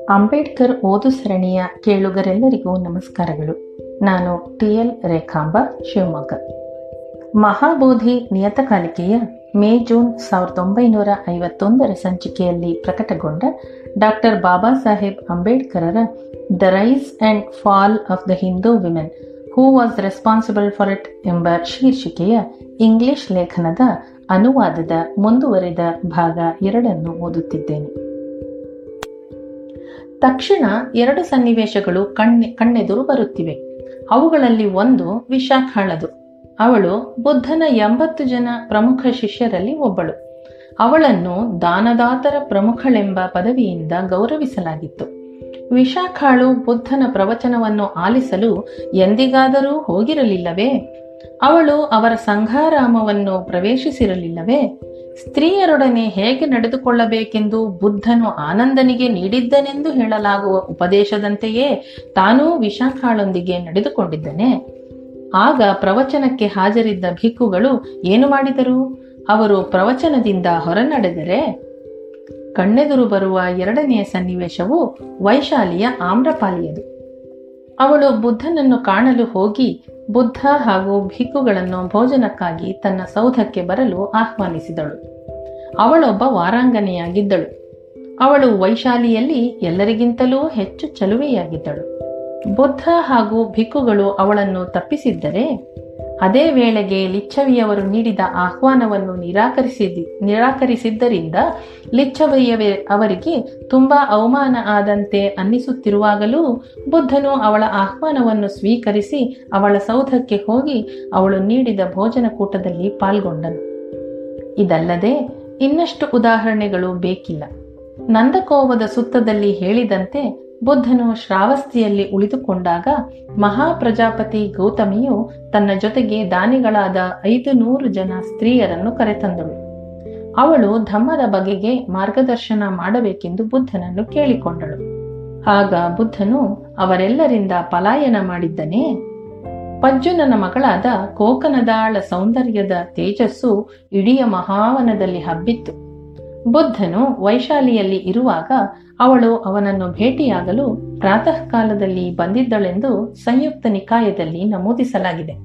ಅಂಬೇಡ್ಕರ್ ಓದು ಸರಣಿಯ ಕೇಳುಗರೆಲ್ಲರಿಗೂ ನಮಸ್ಕಾರಗಳು ನಾನು ಟಿ ಎಲ್ ರೇಖಾಂಬ ಶಿವಮೊಗ್ಗ ಮಹಾಬೋಧಿ ನಿಯತಕಾಲಿಕೆಯ ಮೇ ಜೂನ್ ಸಾವಿರದ ಒಂಬೈನೂರ ಐವತ್ತೊಂದರ ಸಂಚಿಕೆಯಲ್ಲಿ ಪ್ರಕಟಗೊಂಡ ಡಾಕ್ಟರ್ ಬಾಬಾ ಸಾಹೇಬ್ ಅಂಬೇಡ್ಕರರ the rise and fall of the Hindu women who was responsible for it ಎಂಬ ಶೀರ್ಷಿಕೆಯ ಇಂಗ್ಲಿಷ್ ಲೇಖನದ ಅನುವಾದದ ಮುಂದುವರೆದ ಭಾಗ ಎರಡನ್ನು ಓದುತ್ತಿದ್ದೇನೆ ತಕ್ಷಣ ಎರಡು ಸನ್ನಿವೇಶಗಳು ಕಣ್ಣೆ ಕಣ್ಣೆದುರು ಬರುತ್ತಿವೆ ಅವುಗಳಲ್ಲಿ ಒಂದು ವಿಶಾಖಾಳದು ಅವಳು ಬುದ್ಧನ ಎಂಬತ್ತು ಜನ ಪ್ರಮುಖ ಶಿಷ್ಯರಲ್ಲಿ ಒಬ್ಬಳು ಅವಳನ್ನು ದಾನದಾತರ ಪ್ರಮುಖಳೆಂಬ ಪದವಿಯಿಂದ ಗೌರವಿಸಲಾಗಿತ್ತು ವಿಶಾಖಾಳು ಬುದ್ಧನ ಪ್ರವಚನವನ್ನು ಆಲಿಸಲು ಎಂದಿಗಾದರೂ ಹೋಗಿರಲಿಲ್ಲವೇ ಅವಳು ಅವರ ಸಂಘಾರಾಮವನ್ನು ಪ್ರವೇಶಿಸಿರಲಿಲ್ಲವೇ ಸ್ತ್ರೀಯರೊಡನೆ ಹೇಗೆ ನಡೆದುಕೊಳ್ಳಬೇಕೆಂದು ಬುದ್ಧನು ಆನಂದನಿಗೆ ನೀಡಿದ್ದನೆಂದು ಹೇಳಲಾಗುವ ಉಪದೇಶದಂತೆಯೇ ತಾನೂ ವಿಶಾಖಾಳೊಂದಿಗೆ ನಡೆದುಕೊಂಡಿದ್ದನೆ ಆಗ ಪ್ರವಚನಕ್ಕೆ ಹಾಜರಿದ್ದ ಭಿಕ್ಕುಗಳು ಏನು ಮಾಡಿದರು ಅವರು ಪ್ರವಚನದಿಂದ ಹೊರನಡೆದರೆ ಕಣ್ಣೆದುರು ಬರುವ ಎರಡನೆಯ ಸನ್ನಿವೇಶವು ವೈಶಾಲಿಯ ಆಮ್ರಪಾಲಿಯದು ಅವಳು ಬುದ್ಧನನ್ನು ಕಾಣಲು ಹೋಗಿ ಬುದ್ಧ ಹಾಗೂ ಭಿಕ್ಕುಗಳನ್ನು ಭೋಜನಕ್ಕಾಗಿ ತನ್ನ ಸೌಧಕ್ಕೆ ಬರಲು ಆಹ್ವಾನಿಸಿದಳು ಅವಳೊಬ್ಬ ವಾರಾಂಗನೆಯಾಗಿದ್ದಳು ಅವಳು ವೈಶಾಲಿಯಲ್ಲಿ ಎಲ್ಲರಿಗಿಂತಲೂ ಹೆಚ್ಚು ಚಲುವೆಯಾಗಿದ್ದಳು ಬುದ್ಧ ಹಾಗೂ ಭಿಕ್ಕುಗಳು ಅವಳನ್ನು ತಪ್ಪಿಸಿದ್ದರೆ ಅದೇ ವೇಳೆಗೆ ಲಿಚ್ಛವಿಯವರು ನೀಡಿದ ಆಹ್ವಾನವನ್ನು ನಿರಾಕರಿಸಿದ್ದಿ ನಿರಾಕರಿಸಿದ್ದರಿಂದ ಲಿಚ್ಛವಿಯವೇ ಅವರಿಗೆ ತುಂಬಾ ಅವಮಾನ ಆದಂತೆ ಅನ್ನಿಸುತ್ತಿರುವಾಗಲೂ ಬುದ್ಧನು ಅವಳ ಆಹ್ವಾನವನ್ನು ಸ್ವೀಕರಿಸಿ ಅವಳ ಸೌಧಕ್ಕೆ ಹೋಗಿ ಅವಳು ನೀಡಿದ ಭೋಜನ ಕೂಟದಲ್ಲಿ ಪಾಲ್ಗೊಂಡನು ಇದಲ್ಲದೆ ಇನ್ನಷ್ಟು ಉದಾಹರಣೆಗಳು ಬೇಕಿಲ್ಲ ನಂದಕೋವದ ಸುತ್ತದಲ್ಲಿ ಹೇಳಿದಂತೆ ಬುದ್ಧನು ಶ್ರಾವಸ್ತಿಯಲ್ಲಿ ಉಳಿದುಕೊಂಡಾಗ ಮಹಾಪ್ರಜಾಪತಿ ಗೌತಮಿಯು ತನ್ನ ಜೊತೆಗೆ ದಾನಿಗಳಾದ ಐದು ನೂರು ಜನ ಸ್ತ್ರೀಯರನ್ನು ಕರೆತಂದಳು ಅವಳು ಧಮ್ಮದ ಬಗೆಗೆ ಮಾರ್ಗದರ್ಶನ ಮಾಡಬೇಕೆಂದು ಬುದ್ಧನನ್ನು ಕೇಳಿಕೊಂಡಳು ಆಗ ಬುದ್ಧನು ಅವರೆಲ್ಲರಿಂದ ಪಲಾಯನ ಮಾಡಿದ್ದನೇ ಪಜ್ಜುನನ ಮಗಳಾದ ಕೋಕನದಾಳ ಸೌಂದರ್ಯದ ತೇಜಸ್ಸು ಇಡೀ ಮಹಾವನದಲ್ಲಿ ಹಬ್ಬಿತ್ತು ಬುದ್ಧನು ವೈಶಾಲಿಯಲ್ಲಿ ಇರುವಾಗ ಅವಳು ಅವನನ್ನು ಭೇಟಿಯಾಗಲು ಪ್ರಾತಃ ಕಾಲದಲ್ಲಿ ಬಂದಿದ್ದಳೆಂದು ಸಂಯುಕ್ತ ನಿಕಾಯದಲ್ಲಿ ನಮೂದಿಸಲಾಗಿದೆ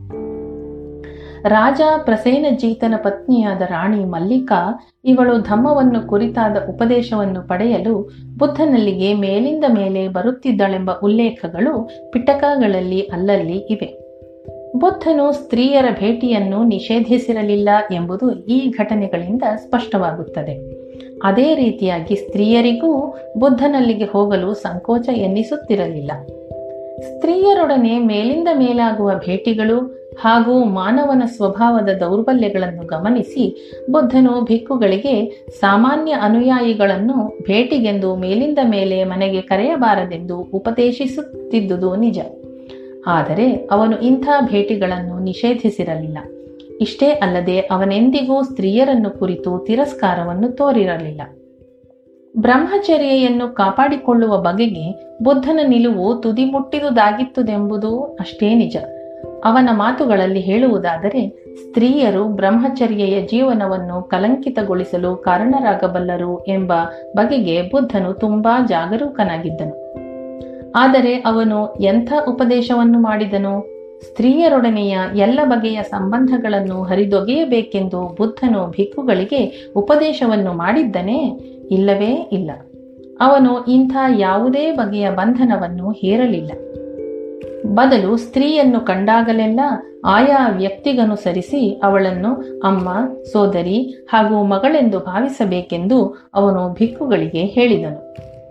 ರಾಜ ಪ್ರಸೇನಜೀತನ ಪತ್ನಿಯಾದ ರಾಣಿ ಮಲ್ಲಿಕಾ ಇವಳು ಧಮ್ಮವನ್ನು ಕುರಿತಾದ ಉಪದೇಶವನ್ನು ಪಡೆಯಲು ಬುದ್ಧನಲ್ಲಿಗೆ ಮೇಲಿಂದ ಮೇಲೆ ಬರುತ್ತಿದ್ದಳೆಂಬ ಉಲ್ಲೇಖಗಳು ಪಿಟಕಗಳಲ್ಲಿ ಅಲ್ಲಲ್ಲಿ ಇವೆ ಬುದ್ಧನು ಸ್ತ್ರೀಯರ ಭೇಟಿಯನ್ನು ನಿಷೇಧಿಸಿರಲಿಲ್ಲ ಎಂಬುದು ಈ ಘಟನೆಗಳಿಂದ ಸ್ಪಷ್ಟವಾಗುತ್ತದೆ ಅದೇ ರೀತಿಯಾಗಿ ಸ್ತ್ರೀಯರಿಗೂ ಬುದ್ಧನಲ್ಲಿಗೆ ಹೋಗಲು ಸಂಕೋಚ ಎನ್ನಿಸುತ್ತಿರಲಿಲ್ಲ ಸ್ತ್ರೀಯರೊಡನೆ ಮೇಲಿಂದ ಮೇಲಾಗುವ ಭೇಟಿಗಳು ಹಾಗೂ ಮಾನವನ ಸ್ವಭಾವದ ದೌರ್ಬಲ್ಯಗಳನ್ನು ಗಮನಿಸಿ ಬುದ್ಧನು ಭಿಕ್ಕುಗಳಿಗೆ ಸಾಮಾನ್ಯ ಅನುಯಾಯಿಗಳನ್ನು ಭೇಟಿಗೆಂದು ಮೇಲಿಂದ ಮೇಲೆ ಮನೆಗೆ ಕರೆಯಬಾರದೆಂದು ಉಪದೇಶಿಸುತ್ತಿದ್ದುದು ನಿಜ ಆದರೆ ಅವನು ಇಂಥ ಭೇಟಿಗಳನ್ನು ನಿಷೇಧಿಸಿರಲಿಲ್ಲ ಇಷ್ಟೇ ಅಲ್ಲದೆ ಅವನೆಂದಿಗೂ ಸ್ತ್ರೀಯರನ್ನು ಕುರಿತು ತಿರಸ್ಕಾರವನ್ನು ತೋರಿರಲಿಲ್ಲ ಬ್ರಹ್ಮಚರ್ಯೆಯನ್ನು ಕಾಪಾಡಿಕೊಳ್ಳುವ ಬಗೆಗೆ ಬುದ್ಧನ ನಿಲುವು ತುದಿ ಮುಟ್ಟಿದುದಾಗಿತ್ತುದೆಂಬುದು ಅಷ್ಟೇ ನಿಜ ಅವನ ಮಾತುಗಳಲ್ಲಿ ಹೇಳುವುದಾದರೆ ಸ್ತ್ರೀಯರು ಬ್ರಹ್ಮಚರ್ಯೆಯ ಜೀವನವನ್ನು ಕಲಂಕಿತಗೊಳಿಸಲು ಕಾರಣರಾಗಬಲ್ಲರು ಎಂಬ ಬಗೆಗೆ ಬುದ್ಧನು ತುಂಬಾ ಜಾಗರೂಕನಾಗಿದ್ದನು ಆದರೆ ಅವನು ಎಂಥ ಉಪದೇಶವನ್ನು ಮಾಡಿದನು ಸ್ತ್ರೀಯರೊಡನೆಯ ಎಲ್ಲ ಬಗೆಯ ಸಂಬಂಧಗಳನ್ನು ಹರಿದೊಗೆಯಬೇಕೆಂದು ಬುದ್ಧನು ಭಿಕ್ಕುಗಳಿಗೆ ಉಪದೇಶವನ್ನು ಮಾಡಿದ್ದನೇ ಇಲ್ಲವೇ ಇಲ್ಲ ಅವನು ಇಂಥ ಯಾವುದೇ ಬಗೆಯ ಬಂಧನವನ್ನು ಹೇರಲಿಲ್ಲ ಬದಲು ಸ್ತ್ರೀಯನ್ನು ಕಂಡಾಗಲೆಲ್ಲ ಆಯಾ ವ್ಯಕ್ತಿಗನುಸರಿಸಿ ಅವಳನ್ನು ಅಮ್ಮ ಸೋದರಿ ಹಾಗೂ ಮಗಳೆಂದು ಭಾವಿಸಬೇಕೆಂದು ಅವನು ಭಿಕ್ಕುಗಳಿಗೆ ಹೇಳಿದನು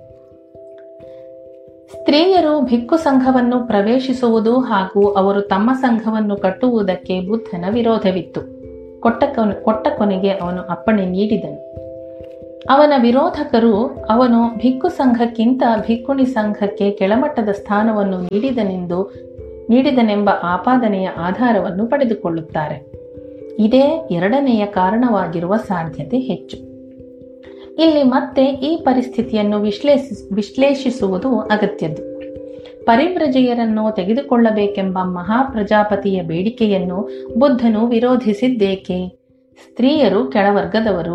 ಸ್ತ್ರೀಯರು ಭಿಕ್ಕು ಸಂಘವನ್ನು ಪ್ರವೇಶಿಸುವುದು ಹಾಗೂ ಅವರು ತಮ್ಮ ಸಂಘವನ್ನು ಕಟ್ಟುವುದಕ್ಕೆ ಬುದ್ಧನ ವಿರೋಧವಿತ್ತು ಕೊಟ್ಟ ಕೊಟ್ಟ ಕೊನೆಗೆ ಅವನು ಅಪ್ಪಣೆ ನೀಡಿದನು ಅವನ ವಿರೋಧಕರು ಅವನು ಭಿಕ್ಕು ಸಂಘಕ್ಕಿಂತ ಭಿಕ್ಕುಣಿ ಸಂಘಕ್ಕೆ ಕೆಳಮಟ್ಟದ ಸ್ಥಾನವನ್ನು ನೀಡಿದನೆಂದು ನೀಡಿದನೆಂಬ ಆಪಾದನೆಯ ಆಧಾರವನ್ನು ಪಡೆದುಕೊಳ್ಳುತ್ತಾರೆ ಇದೇ ಎರಡನೆಯ ಕಾರಣವಾಗಿರುವ ಸಾಧ್ಯತೆ ಹೆಚ್ಚು ಇಲ್ಲಿ ಮತ್ತೆ ಈ ಪರಿಸ್ಥಿತಿಯನ್ನು ವಿಶ್ಲೇಷಿ ವಿಶ್ಲೇಷಿಸುವುದು ಅಗತ್ಯದ್ದು ಪರಿವ್ರಜೆಯರನ್ನು ತೆಗೆದುಕೊಳ್ಳಬೇಕೆಂಬ ಮಹಾಪ್ರಜಾಪತಿಯ ಬೇಡಿಕೆಯನ್ನು ಬುದ್ಧನು ವಿರೋಧಿಸಿದ್ದೇಕೆ ಸ್ತ್ರೀಯರು ಕೆಳವರ್ಗದವರು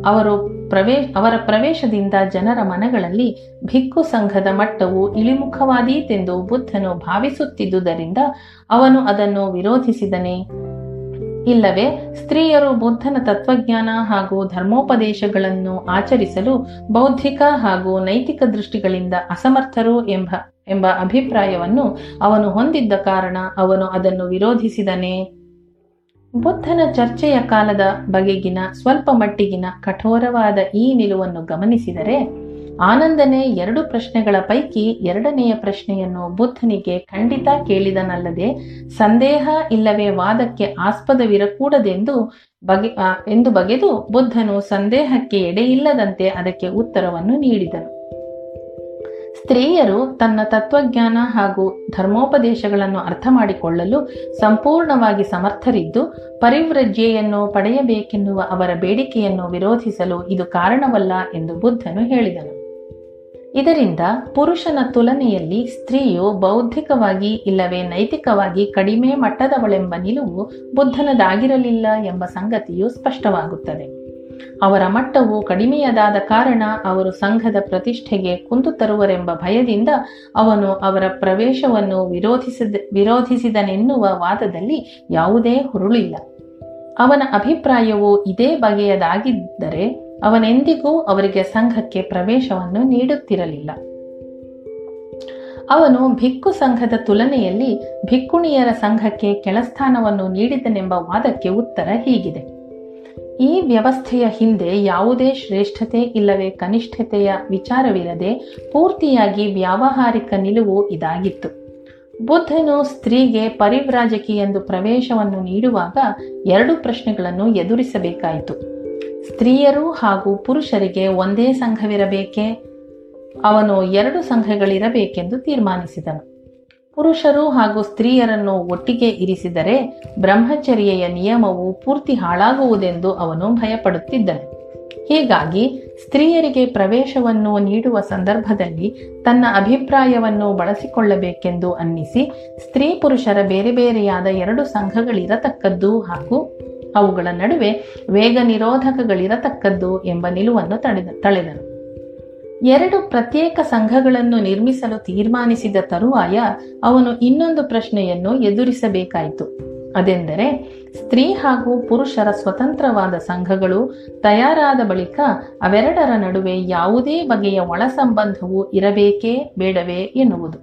ಅವರು ಪ್ರವೇ ಅವರ ಪ್ರವೇಶದಿಂದ ಜನರ ಮನಗಳಲ್ಲಿ ಭಿಕ್ಕು ಸಂಘದ ಮಟ್ಟವು ಇಳಿಮುಖವಾದೀತೆಂದು ಬುದ್ಧನು ಭಾವಿಸುತ್ತಿದ್ದುದರಿಂದ ಅವನು ಅದನ್ನು ವಿರೋಧಿಸಿದನೇ ಇಲ್ಲವೇ ಸ್ತ್ರೀಯರು ಬುದ್ಧನ ತತ್ವಜ್ಞಾನ ಹಾಗೂ ಧರ್ಮೋಪದೇಶಗಳನ್ನು ಆಚರಿಸಲು ಬೌದ್ಧಿಕ ಹಾಗೂ ನೈತಿಕ ದೃಷ್ಟಿಗಳಿಂದ ಅಸಮರ್ಥರು ಎಂಬ ಎಂಬ ಅಭಿಪ್ರಾಯವನ್ನು ಅವನು ಹೊಂದಿದ್ದ ಕಾರಣ ಅವನು ಅದನ್ನು ವಿರೋಧಿಸಿದನೇ ಬುದ್ಧನ ಚರ್ಚೆಯ ಕಾಲದ ಬಗೆಗಿನ ಸ್ವಲ್ಪ ಮಟ್ಟಿಗಿನ ಕಠೋರವಾದ ಈ ನಿಲುವನ್ನು ಗಮನಿಸಿದರೆ ಆನಂದನೇ ಎರಡು ಪ್ರಶ್ನೆಗಳ ಪೈಕಿ ಎರಡನೆಯ ಪ್ರಶ್ನೆಯನ್ನು ಬುದ್ಧನಿಗೆ ಖಂಡಿತ ಕೇಳಿದನಲ್ಲದೆ ಸಂದೇಹ ಇಲ್ಲವೇ ವಾದಕ್ಕೆ ಆಸ್ಪದವಿರಕೂಡದೆಂದು ಬಗೆ ಎಂದು ಬಗೆದು ಬುದ್ಧನು ಸಂದೇಹಕ್ಕೆ ಎಡೆಯಿಲ್ಲದಂತೆ ಅದಕ್ಕೆ ಉತ್ತರವನ್ನು ನೀಡಿದನು ಸ್ತ್ರೀಯರು ತನ್ನ ತತ್ವಜ್ಞಾನ ಹಾಗೂ ಧರ್ಮೋಪದೇಶಗಳನ್ನು ಅರ್ಥ ಮಾಡಿಕೊಳ್ಳಲು ಸಂಪೂರ್ಣವಾಗಿ ಸಮರ್ಥರಿದ್ದು ಪರಿವ್ರಜ್ಯೆಯನ್ನು ಪಡೆಯಬೇಕೆನ್ನುವ ಅವರ ಬೇಡಿಕೆಯನ್ನು ವಿರೋಧಿಸಲು ಇದು ಕಾರಣವಲ್ಲ ಎಂದು ಬುದ್ಧನು ಹೇಳಿದನು ಇದರಿಂದ ಪುರುಷನ ತುಲನೆಯಲ್ಲಿ ಸ್ತ್ರೀಯು ಬೌದ್ಧಿಕವಾಗಿ ಇಲ್ಲವೇ ನೈತಿಕವಾಗಿ ಕಡಿಮೆ ಮಟ್ಟದವಳೆಂಬ ನಿಲುವು ಬುದ್ಧನದಾಗಿರಲಿಲ್ಲ ಎಂಬ ಸಂಗತಿಯು ಸ್ಪಷ್ಟವಾಗುತ್ತದೆ ಅವರ ಮಟ್ಟವು ಕಡಿಮೆಯದಾದ ಕಾರಣ ಅವರು ಸಂಘದ ಪ್ರತಿಷ್ಠೆಗೆ ಕುಂದು ತರುವರೆಂಬ ಭಯದಿಂದ ಅವನು ಅವರ ಪ್ರವೇಶವನ್ನು ವಿರೋಧಿಸಿದ ವಿರೋಧಿಸಿದನೆನ್ನುವ ವಾದದಲ್ಲಿ ಯಾವುದೇ ಹುರುಳಿಲ್ಲ ಅವನ ಅಭಿಪ್ರಾಯವು ಇದೇ ಬಗೆಯದಾಗಿದ್ದರೆ ಅವನೆಂದಿಗೂ ಅವರಿಗೆ ಸಂಘಕ್ಕೆ ಪ್ರವೇಶವನ್ನು ನೀಡುತ್ತಿರಲಿಲ್ಲ ಅವನು ಭಿಕ್ಕು ಸಂಘದ ತುಲನೆಯಲ್ಲಿ ಭಿಕ್ಕುಣಿಯರ ಸಂಘಕ್ಕೆ ಕೆಳಸ್ಥಾನವನ್ನು ನೀಡಿದನೆಂಬ ವಾದಕ್ಕೆ ಉತ್ತರ ಹೀಗಿದೆ ಈ ವ್ಯವಸ್ಥೆಯ ಹಿಂದೆ ಯಾವುದೇ ಶ್ರೇಷ್ಠತೆ ಇಲ್ಲವೇ ಕನಿಷ್ಠತೆಯ ವಿಚಾರವಿರದೆ ಪೂರ್ತಿಯಾಗಿ ವ್ಯಾವಹಾರಿಕ ನಿಲುವು ಇದಾಗಿತ್ತು ಬುದ್ಧನು ಸ್ತ್ರೀಗೆ ಪರಿವ್ರಾಜಕಿ ಎಂದು ಪ್ರವೇಶವನ್ನು ನೀಡುವಾಗ ಎರಡು ಪ್ರಶ್ನೆಗಳನ್ನು ಎದುರಿಸಬೇಕಾಯಿತು ಸ್ತ್ರೀಯರು ಹಾಗೂ ಪುರುಷರಿಗೆ ಒಂದೇ ಸಂಘವಿರಬೇಕೇ ಅವನು ಎರಡು ಸಂಘಗಳಿರಬೇಕೆಂದು ತೀರ್ಮಾನಿಸಿದನು ಪುರುಷರು ಹಾಗೂ ಸ್ತ್ರೀಯರನ್ನು ಒಟ್ಟಿಗೆ ಇರಿಸಿದರೆ ಬ್ರಹ್ಮಚರ್ಯೆಯ ನಿಯಮವು ಪೂರ್ತಿ ಹಾಳಾಗುವುದೆಂದು ಅವನು ಭಯಪಡುತ್ತಿದ್ದನು ಹೀಗಾಗಿ ಸ್ತ್ರೀಯರಿಗೆ ಪ್ರವೇಶವನ್ನು ನೀಡುವ ಸಂದರ್ಭದಲ್ಲಿ ತನ್ನ ಅಭಿಪ್ರಾಯವನ್ನು ಬಳಸಿಕೊಳ್ಳಬೇಕೆಂದು ಅನ್ನಿಸಿ ಸ್ತ್ರೀ ಪುರುಷರ ಬೇರೆ ಬೇರೆಯಾದ ಎರಡು ಸಂಘಗಳಿರತಕ್ಕದ್ದು ಹಾಗೂ ಅವುಗಳ ನಡುವೆ ವೇಗ ನಿರೋಧಕಗಳಿರತಕ್ಕದ್ದು ಎಂಬ ನಿಲುವನ್ನು ತಡೆದ ತಳೆದನು ಎರಡು ಪ್ರತ್ಯೇಕ ಸಂಘಗಳನ್ನು ನಿರ್ಮಿಸಲು ತೀರ್ಮಾನಿಸಿದ ತರುವಾಯ ಅವನು ಇನ್ನೊಂದು ಪ್ರಶ್ನೆಯನ್ನು ಎದುರಿಸಬೇಕಾಯಿತು ಅದೆಂದರೆ ಸ್ತ್ರೀ ಹಾಗೂ ಪುರುಷರ ಸ್ವತಂತ್ರವಾದ ಸಂಘಗಳು ತಯಾರಾದ ಬಳಿಕ ಅವೆರಡರ ನಡುವೆ ಯಾವುದೇ ಬಗೆಯ ಒಳ ಸಂಬಂಧವು ಇರಬೇಕೇ ಬೇಡವೇ ಎನ್ನುವುದು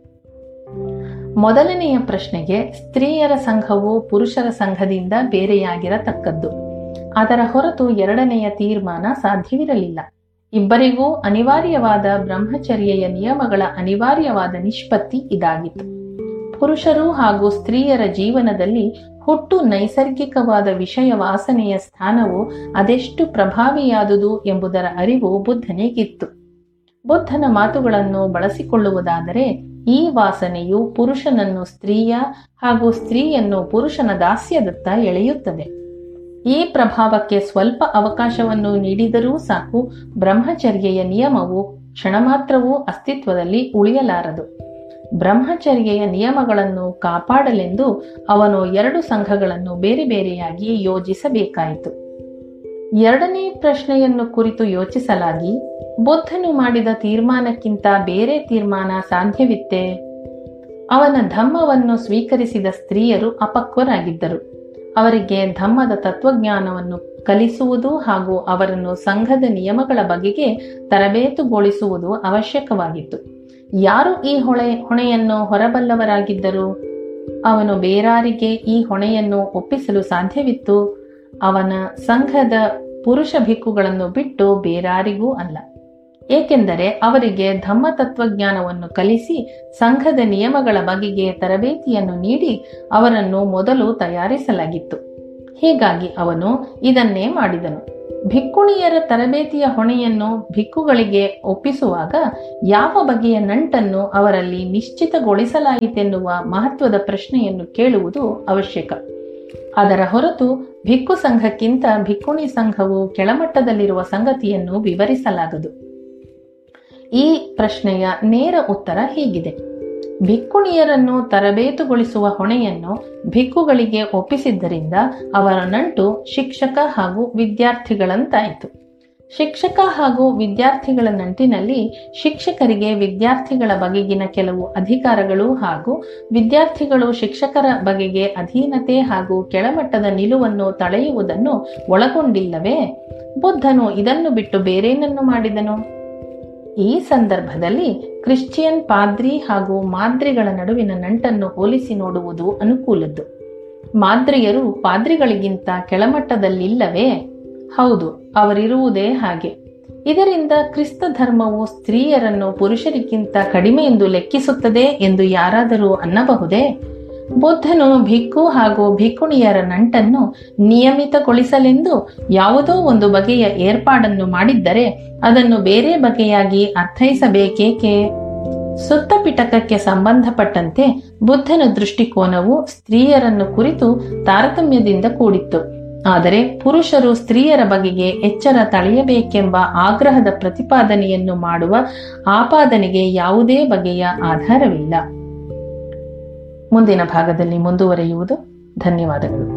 ಮೊದಲನೆಯ ಪ್ರಶ್ನೆಗೆ ಸ್ತ್ರೀಯರ ಸಂಘವು ಪುರುಷರ ಸಂಘದಿಂದ ಬೇರೆಯಾಗಿರತಕ್ಕದ್ದು ಅದರ ಹೊರತು ಎರಡನೆಯ ತೀರ್ಮಾನ ಸಾಧ್ಯವಿರಲಿಲ್ಲ ಇಬ್ಬರಿಗೂ ಅನಿವಾರ್ಯವಾದ ಬ್ರಹ್ಮಚರ್ಯೆಯ ನಿಯಮಗಳ ಅನಿವಾರ್ಯವಾದ ನಿಷ್ಪತ್ತಿ ಇದಾಗಿತ್ತು ಪುರುಷರು ಹಾಗೂ ಸ್ತ್ರೀಯರ ಜೀವನದಲ್ಲಿ ಹುಟ್ಟು ನೈಸರ್ಗಿಕವಾದ ವಿಷಯ ವಾಸನೆಯ ಸ್ಥಾನವು ಅದೆಷ್ಟು ಪ್ರಭಾವಿಯಾದುದು ಎಂಬುದರ ಅರಿವು ಬುದ್ಧನಿಗಿತ್ತು ಬುದ್ಧನ ಮಾತುಗಳನ್ನು ಬಳಸಿಕೊಳ್ಳುವುದಾದರೆ ಈ ವಾಸನೆಯು ಪುರುಷನನ್ನು ಸ್ತ್ರೀಯ ಹಾಗೂ ಸ್ತ್ರೀಯನ್ನು ಪುರುಷನ ದಾಸ್ಯದತ್ತ ಎಳೆಯುತ್ತದೆ ಈ ಪ್ರಭಾವಕ್ಕೆ ಸ್ವಲ್ಪ ಅವಕಾಶವನ್ನು ನೀಡಿದರೂ ಸಾಕು ಬ್ರಹ್ಮಚರ್ಯೆಯ ನಿಯಮವು ಕ್ಷಣಮಾತ್ರವೂ ಅಸ್ತಿತ್ವದಲ್ಲಿ ಉಳಿಯಲಾರದು ಬ್ರಹ್ಮಚರ್ಯೆಯ ನಿಯಮಗಳನ್ನು ಕಾಪಾಡಲೆಂದು ಅವನು ಎರಡು ಸಂಘಗಳನ್ನು ಬೇರೆ ಬೇರೆಯಾಗಿ ಯೋಜಿಸಬೇಕಾಯಿತು ಎರಡನೇ ಪ್ರಶ್ನೆಯನ್ನು ಕುರಿತು ಯೋಚಿಸಲಾಗಿ ಬುದ್ಧನು ಮಾಡಿದ ತೀರ್ಮಾನಕ್ಕಿಂತ ಬೇರೆ ತೀರ್ಮಾನ ಸಾಧ್ಯವಿತ್ತೇ ಅವನ ಧಮ್ಮವನ್ನು ಸ್ವೀಕರಿಸಿದ ಸ್ತ್ರೀಯರು ಅಪಕ್ವರಾಗಿದ್ದರು ಅವರಿಗೆ ಧಮ್ಮದ ತತ್ವಜ್ಞಾನವನ್ನು ಕಲಿಸುವುದು ಹಾಗೂ ಅವರನ್ನು ಸಂಘದ ನಿಯಮಗಳ ಬಗೆಗೆ ತರಬೇತುಗೊಳಿಸುವುದು ಅವಶ್ಯಕವಾಗಿತ್ತು ಯಾರು ಈ ಹೊಣೆ ಹೊಣೆಯನ್ನು ಹೊರಬಲ್ಲವರಾಗಿದ್ದರು ಅವನು ಬೇರಾರಿಗೆ ಈ ಹೊಣೆಯನ್ನು ಒಪ್ಪಿಸಲು ಸಾಧ್ಯವಿತ್ತು ಅವನ ಸಂಘದ ಪುರುಷ ಭಿಕ್ಕುಗಳನ್ನು ಬಿಟ್ಟು ಬೇರಾರಿಗೂ ಅಲ್ಲ ಏಕೆಂದರೆ ಅವರಿಗೆ ಧಮ್ಮ ತತ್ವಜ್ಞಾನವನ್ನು ಕಲಿಸಿ ಸಂಘದ ನಿಯಮಗಳ ಬಗೆಗೆ ತರಬೇತಿಯನ್ನು ನೀಡಿ ಅವರನ್ನು ಮೊದಲು ತಯಾರಿಸಲಾಗಿತ್ತು ಹೀಗಾಗಿ ಅವನು ಇದನ್ನೇ ಮಾಡಿದನು ಭಿಕ್ಕುಣಿಯರ ತರಬೇತಿಯ ಹೊಣೆಯನ್ನು ಭಿಕ್ಕುಗಳಿಗೆ ಒಪ್ಪಿಸುವಾಗ ಯಾವ ಬಗೆಯ ನಂಟನ್ನು ಅವರಲ್ಲಿ ನಿಶ್ಚಿತಗೊಳಿಸಲಾಯಿತೆನ್ನುವ ಮಹತ್ವದ ಪ್ರಶ್ನೆಯನ್ನು ಕೇಳುವುದು ಅವಶ್ಯಕ ಅದರ ಹೊರತು ಭಿಕ್ಕು ಸಂಘಕ್ಕಿಂತ ಭಿಕ್ಕುಣಿ ಸಂಘವು ಕೆಳಮಟ್ಟದಲ್ಲಿರುವ ಸಂಗತಿಯನ್ನು ವಿವರಿಸಲಾಗದು ಈ ಪ್ರಶ್ನೆಯ ನೇರ ಉತ್ತರ ಹೀಗಿದೆ ಭಿಕ್ಕುಣಿಯರನ್ನು ತರಬೇತುಗೊಳಿಸುವ ಹೊಣೆಯನ್ನು ಭಿಕ್ಕುಗಳಿಗೆ ಒಪ್ಪಿಸಿದ್ದರಿಂದ ಅವರ ನಂಟು ಶಿಕ್ಷಕ ಹಾಗೂ ವಿದ್ಯಾರ್ಥಿಗಳಂತಾಯಿತು ಶಿಕ್ಷಕ ಹಾಗೂ ವಿದ್ಯಾರ್ಥಿಗಳ ನಂಟಿನಲ್ಲಿ ಶಿಕ್ಷಕರಿಗೆ ವಿದ್ಯಾರ್ಥಿಗಳ ಬಗೆಗಿನ ಕೆಲವು ಅಧಿಕಾರಗಳು ಹಾಗೂ ವಿದ್ಯಾರ್ಥಿಗಳು ಶಿಕ್ಷಕರ ಬಗೆಗೆ ಅಧೀನತೆ ಹಾಗೂ ಕೆಳಮಟ್ಟದ ನಿಲುವನ್ನು ತಳೆಯುವುದನ್ನು ಒಳಗೊಂಡಿಲ್ಲವೇ ಬುದ್ಧನು ಇದನ್ನು ಬಿಟ್ಟು ಬೇರೇನನ್ನು ಮಾಡಿದನು ಈ ಸಂದರ್ಭದಲ್ಲಿ ಕ್ರಿಶ್ಚಿಯನ್ ಪಾದ್ರಿ ಹಾಗೂ ಮಾದ್ರಿಗಳ ನಡುವಿನ ನಂಟನ್ನು ಹೋಲಿಸಿ ನೋಡುವುದು ಅನುಕೂಲದ್ದು ಮಾದ್ರಿಯರು ಪಾದ್ರಿಗಳಿಗಿಂತ ಕೆಳಮಟ್ಟದಲ್ಲಿಲ್ಲವೇ ಹೌದು ಅವರಿರುವುದೇ ಹಾಗೆ ಇದರಿಂದ ಕ್ರಿಸ್ತ ಧರ್ಮವು ಸ್ತ್ರೀಯರನ್ನು ಪುರುಷರಿಗಿಂತ ಕಡಿಮೆ ಎಂದು ಲೆಕ್ಕಿಸುತ್ತದೆ ಎಂದು ಯಾರಾದರೂ ಅನ್ನಬಹುದೇ ಬುದ್ಧನು ಭಿಕ್ಕು ಹಾಗೂ ಭಿಕ್ಕುಣಿಯರ ನಂಟನ್ನು ನಿಯಮಿತಗೊಳಿಸಲೆಂದು ಯಾವುದೋ ಒಂದು ಬಗೆಯ ಏರ್ಪಾಡನ್ನು ಮಾಡಿದ್ದರೆ ಅದನ್ನು ಬೇರೆ ಬಗೆಯಾಗಿ ಅರ್ಥೈಸಬೇಕೇಕೆ ಸುತ್ತ ಪಿಟಕಕ್ಕೆ ಸಂಬಂಧಪಟ್ಟಂತೆ ಬುದ್ಧನ ದೃಷ್ಟಿಕೋನವು ಸ್ತ್ರೀಯರನ್ನು ಕುರಿತು ತಾರತಮ್ಯದಿಂದ ಕೂಡಿತ್ತು ಆದರೆ ಪುರುಷರು ಸ್ತ್ರೀಯರ ಬಗೆಗೆ ಎಚ್ಚರ ತಳೆಯಬೇಕೆಂಬ ಆಗ್ರಹದ ಪ್ರತಿಪಾದನೆಯನ್ನು ಮಾಡುವ ಆಪಾದನೆಗೆ ಯಾವುದೇ ಬಗೆಯ ಆಧಾರವಿಲ್ಲ ಮುಂದಿನ ಭಾಗದಲ್ಲಿ ಮುಂದುವರಿಯುವುದು ಧನ್ಯವಾದಗಳು